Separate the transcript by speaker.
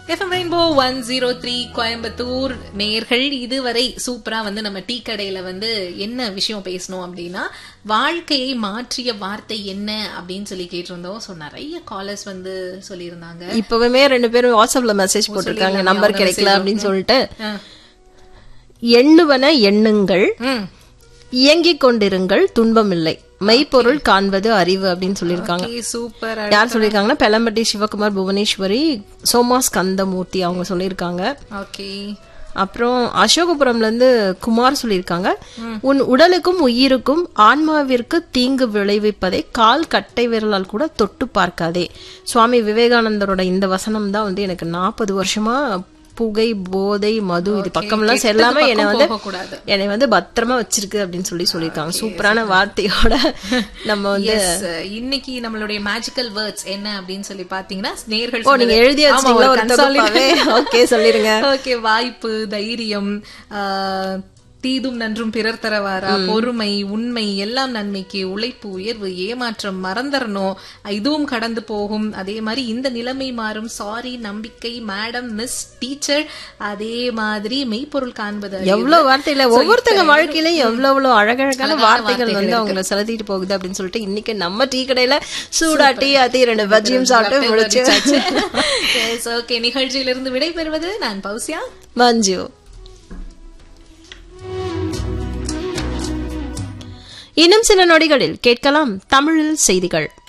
Speaker 1: FM rainbow one zero three Coimbatore நேர்கள் இதுவரை சூப்பரா வந்து நம்ம டீ கடையில வந்து என்ன விஷயம் பேசணும் அப்படின்னா வாழ்க்கையை மாற்றிய வார்த்தை என்ன அப்படின்னு சொல்லி கேட்டிருந்தோம் ஸோ நிறைய காலர்ஸ் வந்து சொல்லியிருந்தாங்க
Speaker 2: இப்பவுமே ரெண்டு பேரும் வாட்ஸ்அப்ல மெசேஜ் போட்டிருக்காங்க
Speaker 1: சொல்லிடலாமே,
Speaker 2: நம்பர்
Speaker 1: அவங்க
Speaker 2: கிடைக்கல
Speaker 1: message.
Speaker 2: அப்படின்னு சொல்லிட்டு
Speaker 1: ஆ.
Speaker 2: எண்ணுவன எண்ணுங்கள்
Speaker 1: ம்
Speaker 2: இயங்கிக் கொண்டிருங்கள் துன்பமில்லை மெய்ப்பொருள் காண்பது அறிவு அப்படின்னு சொல்லியிருக்காங்க
Speaker 1: ஓகே சூப்பர்
Speaker 2: யார் சொல்லியிருக்காங்கன்னா பெலம்பட்டி சிவகுமார் புவனேஸ்வரி சோமா ஸ்கந்தமூர்த்தி அவங்க சொல்லியிருக்காங்க
Speaker 1: ஓகே
Speaker 2: அப்புறம் அசோகபுரம்ல இருந்து குமார் சொல்லியிருக்காங்க உன் உடலுக்கும் உயிருக்கும் ஆன்மாவிற்கு தீங்கு விளைவிப்பதை கால் கட்டை விரலால் கூட தொட்டு பார்க்காதே சுவாமி விவேகானந்தரோட இந்த வசனம் தான் வந்து எனக்கு நாற்பது வருஷமா புகை போதை மது இது பக்கம்லாம் செல்லாம என்னை வந்து
Speaker 1: போகக்கூடாது
Speaker 2: என்னை வந்து பத்திரமா வச்சிருக்கு அப்படின்னு சொல்லி சொல்லியிருக்காங்க சூப்பரான வார்த்தையோட நம்ம வந்து
Speaker 1: Yes, இன்னைக்கு நம்மளுடைய மேஜிக்கல் வேர்ட்ஸ் என்ன அப்படின்னு சொல்லி பாத்தீங்கன்னா நேர்கள்
Speaker 2: ஓ நீங்க எழுதி வச்சீங்களா ஒரு தொகுப்பாவே ஓகே சொல்லிருங்க
Speaker 1: ஓகே வாய்ப்பு தைரியம் ஆஹ், தீதும் நன்றும் பிறர் தரவாரா பொறுமை உண்மை எல்லாம் நன்மைக்கு உழைப்பு உயர்வு ஏமாற்றம் மறந்துடணும் இதுவும் கடந்து போகும் அதே மாதிரி இந்த நிலைமை மாறும் சாரி நம்பிக்கை மேடம் மிஸ் டீச்சர் அதே மாதிரி மெய்ப்பொருள் காண்பது அறிவு.
Speaker 2: எவ்வளவு வார்த்தையில ஒவ்வொருத்தங்க வாழ்க்கையில எவ்வளவு எவ்வளவு அழகழகான
Speaker 1: அழகான
Speaker 2: வார்த்தைகள் வந்து
Speaker 1: வார்த்தைகள்
Speaker 2: அவங்கள செலுத்திட்டு போகுது அப்படின்னு சொல்லிட்டு இன்னைக்கு நம்ம டீ கடையில சூடா டீ ஆத்தி ரெண்டு பஜ்ஜியும் சாப்பிட்டு முடிச்சு
Speaker 1: ஓகே நிகழ்ச்சியிலிருந்து விடைபெறுவது நான் பௌசியா
Speaker 2: மஞ்சு இன்னும் சில நொடிகளில் கேட்கலாம் தமிழில் செய்திகள்